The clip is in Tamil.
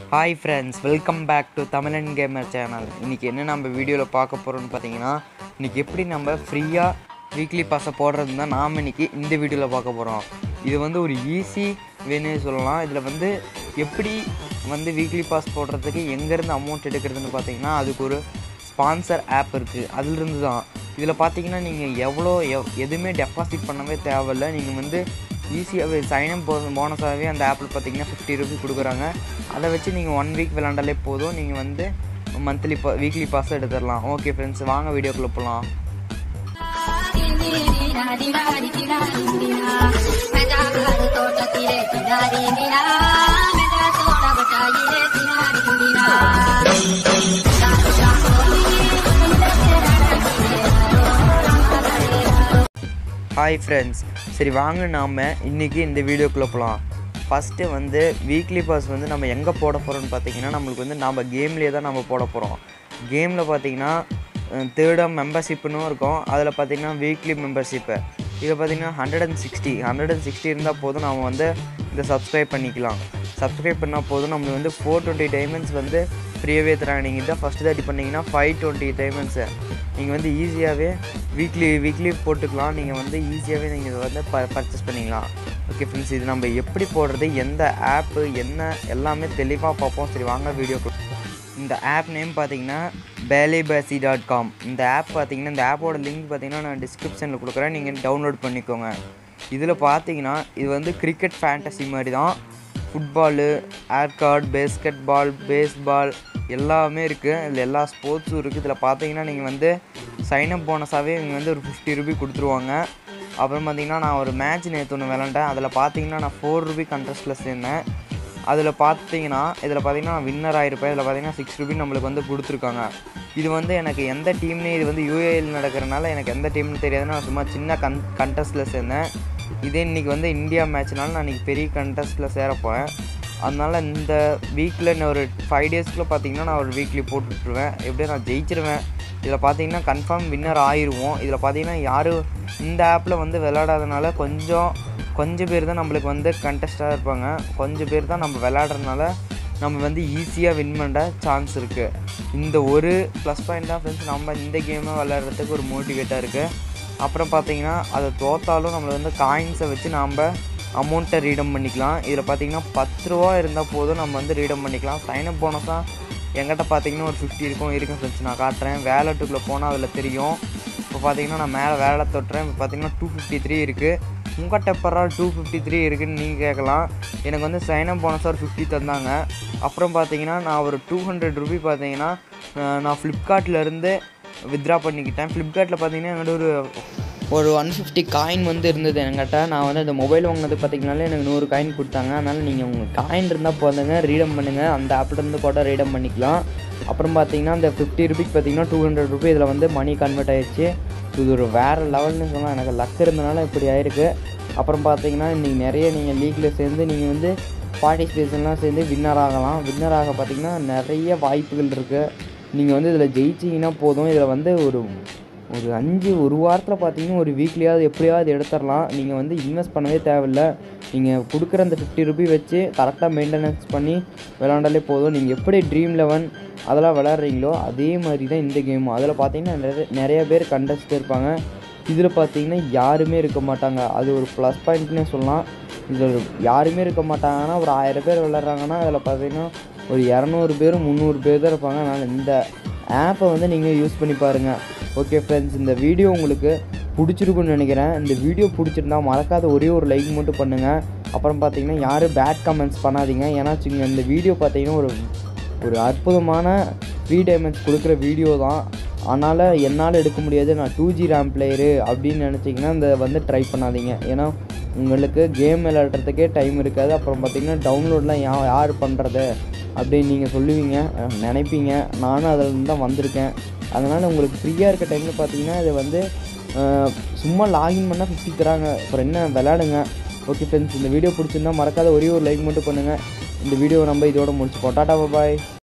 hi friends welcome back to Tamilan gamer channel இன்றைக்கி என்ன நம்ம வீடியோவில் பார்க்க போகிறோம்னு பார்த்தீங்கன்னா இன்றைக்கி எப்படி நம்ம ஃப்ரீயாக வீக்லி பாஸை போடுறது தான் நாம் இன்றைக்கி இந்த வீடியோவில் பார்க்க போகிறோம் இது வந்து ஒரு ஈஸி வேணும்னு சொல்லலாம் இதில் வந்து எப்படி வந்து வீக்லி பாஸ் போடுறதுக்கு எங்கேருந்து அமௌண்ட் எடுக்கிறதுன்னு பார்த்தீங்கன்னா அதுக்கு ஒரு ஸ்பான்சர் ஆப் இருக்குது அதிலிருந்து தான் இதில் பார்த்தீங்கன்னா நீங்கள் எவ்வளோ எவ் எதுவுமே டெபாசிட் பண்ணவே தேவையில்ல நீங்கள் வந்து ஈஸியாகவே சைனப் போனஸாகவே அந்த ஆப்பில் பார்த்தீங்கன்னா ஃபிஃப்டி ருபீஸ் கொடுக்குறாங்க அதை வச்சு நீங்கள் ஒன் வீக் விளாண்டாலே போதும் நீங்கள் வந்து மந்த்லி பா வீக்லி பாஸ் எடுத்துடலாம் ஓகே ஃப்ரெண்ட்ஸ் வாங்க வீடியோக்குள்ளே போகலாம் ஹாய் ஃப்ரெண்ட்ஸ் சரி வாங்க நாம் இன்றைக்கி இந்த வீடியோக்குள்ளே போகலாம் ஃபஸ்ட்டு வந்து வீக்லி பாஸ் வந்து நம்ம எங்கே போட போகிறோம்னு பார்த்தீங்கன்னா நம்மளுக்கு வந்து நம்ம கேம்லேயே தான் நம்ம போட போகிறோம் கேமில் பார்த்தீங்கன்னா தேர்டாக மெம்பர்ஷிப்னு இருக்கும் அதில் பார்த்தீங்கன்னா வீக்லி மெம்பர்ஷிப்பு இது பார்த்தீங்கன்னா hundred and sixty hundred and sixty இருந்தால் போதும் நம்ம வந்து இதை சப்ஸ்கிரைப் பண்ணிக்கலாம் சப்ஸ்கிரைப் பண்ணால் போதும் நம்மளுக்கு வந்து ஃபோர் டுவெண்ட்டி டைமண்ட்ஸ் வந்து ஃப்ரீயாகவே தராங்க நீங்கள் இதான் ஃபஸ்ட்டு தாட்டி பண்ணிங்கன்னா ஃபைவ் டுவெண்ட்டி டைமண்ட்ஸு நீங்கள் வந்து ஈஸியாகவே வீக்லி வீக்லி போட்டுக்கலாம் நீங்கள் வந்து ஈஸியாகவே நீங்கள் இதை வந்து ப பர்ச்சேஸ் பண்ணிக்கலாம் ஓகே ஃப்ரெண்ட்ஸ் இது நம்ம எப்படி போடுறது எந்த ஆப்பு என்ன எல்லாமே தெளிவாக பார்ப்போம் சரி வாங்க வீடியோக்கு இந்த ஆப் நேம் பார்த்தீங்கன்னா பேலிபாசி டாட் காம் இந்த ஆப் பார்த்தீங்கன்னா இந்த ஆப்போட லிங்க் பார்த்தீங்கன்னா நான் டிஸ்கிரிப்ஷனில் கொடுக்குறேன் நீங்கள் டவுன்லோட் பண்ணிக்கோங்க இதில் பார்த்தீங்கன்னா இது வந்து கிரிக்கெட் ஃபேண்டசி மாதிரி தான் ஃபுட்பாலு ஏர்கார்ட் பேஸ்கெட் பால் பேஸ்பால் எல்லாமே இருக்குது இதில் எல்லா ஸ்போர்ட்ஸும் இருக்குது இதில் பார்த்தீங்கன்னா நீங்கள் வந்து சைனப் போனஸாகவே நீங்கள் வந்து ஒரு ஃபிஃப்டி ருபி கொடுத்துருவாங்க அப்புறம் பார்த்தீங்கன்னா நான் ஒரு மேட்ச் நேற்று ஒன்று விளாண்டேன் அதில் பார்த்தீங்கன்னா நான் ஃபோர் ருபி கண்ட்ரஸ்ட்டில் சேர்ந்தேன் அதில் பார்த்தீங்கன்னா இதில் பார்த்தீங்கன்னா வின்னர் ஆகிருப்பேன் இதில் பார்த்தீங்கன்னா சிக்ஸ் ருபி நம்மளுக்கு வந்து கொடுத்துருக்காங்க இது வந்து எனக்கு எந்த டீம்னே இது வந்து யூஏஎல் நடக்கிறனால எனக்கு எந்த டீம்னு தெரியாது நான் சும்மா சின்ன கன் கண்டஸ்ட்டில் சேர்ந்தேன் இதே இன்றைக்கி வந்து இந்தியா மேட்ச்னால நான் இன்றைக்கி பெரிய கண்டஸ்ட்டில் சேரப்போகிறேன் அதனால் இந்த வீக்கில் இன்னும் ஒரு ஃபைவ் டேஸ்க்குள்ளே பார்த்தீங்கன்னா நான் ஒரு வீக்லி போட்டுட்ருவேன் எப்படியும் நான் ஜெயிச்சிருவேன் இதில் பார்த்தீங்கன்னா கன்ஃபார்ம் வின்னர் ஆயிடுவோம் இதில் பார்த்தீங்கன்னா யாரும் இந்த ஆப்பில் வந்து விளையாடாதனால கொஞ்சம் கொஞ்சம் பேர் தான் நம்மளுக்கு வந்து கண்டஸ்டாக இருப்பாங்க கொஞ்சம் பேர் தான் நம்ம விளையாடுறதுனால நம்ம வந்து ஈஸியாக வின் பண்ண சான்ஸ் இருக்குது இந்த ஒரு ப்ளஸ் பாயிண்ட் தான் ஃப்ரெண்ட்ஸ் நம்ம இந்த கேமை விளையாடுறதுக்கு ஒரு மோட்டிவேட்டாக இருக்குது அப்புறம் பார்த்தீங்கன்னா அதை தோத்தாலும் நம்மளை வந்து காயின்ஸை வச்சு நாம் அமௌண்ட்டை ரீடம் பண்ணிக்கலாம் இதில் பார்த்தீங்கன்னா பத்து ரூபா இருந்தால் போதும் நம்ம வந்து ரீடம் பண்ணிக்கலாம் சைனப் போனஸாக எங்கிட்ட பார்த்தீங்கன்னா ஒரு ஃபிஃப்டி இருக்கும் இருக்கும் ஃப்ரெண்ட்ஸ் நான் காட்டுறேன் வேலெட்டுக்குள்ளே போனால் அதில் தெரியும் இப்போ பார்த்தீங்கன்னா நான் மேலே வேலை தொட்டுறேன் இப்போ பார்த்தீங்கன்னா டூ ஃபிஃப்டி த்ரீ இருக்குது உங்கள்கிட்ட எப்பரா டூ ஃபிஃப்டி த்ரீ இருக்குதுன்னு நீங்கள் கேட்கலாம் எனக்கு வந்து சைனப் போனஸாக ஒரு ஃபிஃப்டி தந்தாங்க அப்புறம் பார்த்தீங்கன்னா நான் ஒரு டூ ஹண்ட்ரட் ருபி பார்த்தீங்கன்னா நான் ஃப்ளிப்கார்ட்லேருந்து வித்ட்ரா பண்ணிக்கிட்டேன் ஃப்ளிப்கார்ட்டில் பார்த்தீங்கன்னா என்கிட்ட ஒரு ஒரு ஒன் ஃபிஃப்டி காயின் வந்து இருந்தது என்கிட்ட நான் வந்து இந்த மொபைல் வாங்கினது பார்த்தீங்கனாலே எனக்கு நூறு காயின் கொடுத்தாங்க அதனால் நீங்கள் உங்கள் காயின் இருந்தால் போதுங்க ரீடம் பண்ணுங்கள் அந்த ஆப்லேருந்து கூட ரீடம் பண்ணிக்கலாம் அப்புறம் பார்த்தீங்கன்னா இந்த ஃபிஃப்டி ருபீஸ் பார்த்தீங்கன்னா டூ ஹண்ட்ரட் ருபி இதில் வந்து மணி கன்வெர்ட் ஆயிடுச்சு இது ஒரு வேறு லெவல்னு சொன்னால் எனக்கு லக் இருந்தனால இப்படி ஆயிருக்கு அப்புறம் பார்த்தீங்கன்னா இன்றைக்கி நிறைய நீங்கள் லீக்கில் சேர்ந்து நீங்கள் வந்து பார்ட்டிசிபேஷன்லாம் சேர்ந்து வின்னர் ஆகலாம் வின்னர் ஆக பார்த்தீங்கன்னா நிறைய வாய்ப்புகள் இருக்குது நீங்கள் வந்து இதில் ஜெயிச்சிங்கன்னா போதும் இதில் வந்து ஒரு ஒரு அஞ்சு ஒரு வாரத்தில் பார்த்தீங்கன்னா ஒரு வீக்லியாவது எப்படியாவது எடுத்துடலாம் நீங்கள் வந்து இன்வெஸ்ட் பண்ணவே தேவையில்ல நீங்கள் கொடுக்குற அந்த ஃபிஃப்டி ருபி வச்சு கரெக்டாக மெயின்டெனன்ஸ் பண்ணி விளாண்டாலே போதும் நீங்கள் எப்படி ட்ரீம் லெவன் அதெல்லாம் விளாட்றீங்களோ அதே மாதிரி தான் இந்த கேமும் அதில் பார்த்தீங்கன்னா நிறைய நிறைய பேர் கண்டஸ்ட் இருப்பாங்க இதில் பார்த்தீங்கன்னா யாருமே இருக்க மாட்டாங்க அது ஒரு ப்ளஸ் பாயிண்ட்னே சொல்லலாம் இதில் யாருமே இருக்க மாட்டாங்கன்னா ஒரு ஆயிரம் பேர் விளாட்றாங்கன்னா அதில் பார்த்தீங்கன்னா ஒரு இரநூறு பேர் முந்நூறு பேர் தான் இருப்பாங்க அதனால் இந்த ஆப்பை வந்து நீங்கள் யூஸ் பண்ணி பாருங்கள் ஓகே ஃப்ரெண்ட்ஸ் இந்த வீடியோ உங்களுக்கு பிடிச்சிருக்குன்னு நினைக்கிறேன் இந்த வீடியோ பிடிச்சிருந்தா மறக்காத ஒரே ஒரு லைக் மட்டும் பண்ணுங்கள் அப்புறம் பார்த்தீங்கன்னா யாரும் பேட் கமெண்ட்ஸ் பண்ணாதீங்க ஏன்னா இந்த வீடியோ பார்த்தீங்கன்னா ஒரு ஒரு அற்புதமான ஃப்ரீ டைமண்ட்ஸ் கொடுக்குற வீடியோ தான் அதனால் என்னால் எடுக்க முடியாது நான் டூ ஜி ரேம் பிளேயரு அப்படின்னு நினச்சிங்கன்னா இந்த வந்து ட்ரை பண்ணாதீங்க ஏன்னா உங்களுக்கு கேம் விளையாடுறதுக்கே டைம் இருக்காது அப்புறம் பார்த்தீங்கன்னா டவுன்லோட்லாம் யா யார் பண்ணுறது அப்படின்னு நீங்கள் சொல்லுவீங்க நினைப்பீங்க நானும் அதில் தான் வந்திருக்கேன் அதனால் உங்களுக்கு ஃப்ரீயாக இருக்க டைமில் பார்த்தீங்கன்னா இதை வந்து சும்மா லாகின் பண்ணால் ஃபிஃப்டி தராங்க அப்புறம் என்ன விளையாடுங்க ஓகே ஃப்ரெண்ட்ஸ் இந்த வீடியோ பிடிச்சிருந்தா மறக்காத ஒரே ஒரு லைக் மட்டும் பண்ணுங்கள் இந்த வீடியோவை நம்ம இதோட முடிச்சுப்போம் டாட்டா பாய்